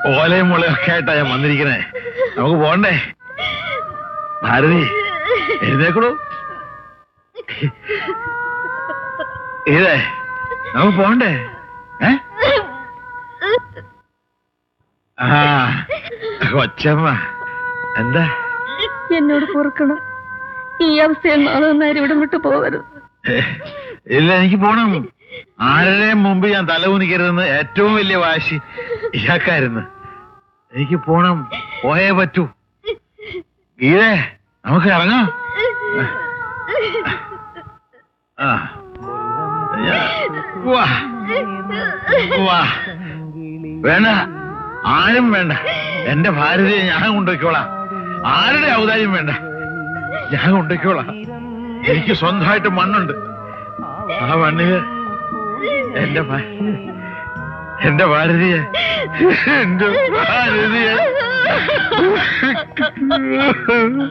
ഓലയും മുളയും ഒക്കെ ആയിട്ടാ ഞാൻ വന്നിരിക്കണേ നമുക്ക് പോണ്ടേ ഭാരതി എഴുന്നേക്കണു ഇതേ നമുക്ക് പോണ്ടേ ഏ ആ കൊച്ചമ്മ എന്താ എന്നോട് പൊറുക്കണം ഈ അവസ്ഥയിൽ നാളെ ഇവിടെ വിട്ടു പോകരുത് ഏ, ഇല്ല എനിക്ക് പോണം ആരുടെയും മുമ്പ് ഞാൻ തല കുനിക്കരുതെന്ന് ഏറ്റവും വലിയ വാശി ഇയാൾക്കായിരുന്നു എനിക്ക് പോണം പോയേ പറ്റൂ ഗീതേ നമുക്ക് ഇറങ്ങാം ആ ഞാ- വാ വാ വേണ്ട ആരും വേണ്ട എന്റെ ഭാര്യയെ ഞാൻ കൊണ്ടുപോയിക്കോളാം ആരുടെ ഔദാര്യം വേണ്ട ഞാൻ കൊണ്ടുപോയിക്കോളാം എനിക്ക് സ്വന്തമായിട്ട് മണ്ണുണ്ട് ആ മണ്ണില് എന്റെ ഭാ- എന്റെ ഭാരതിയെ എന്റെ ഭാരതിയെ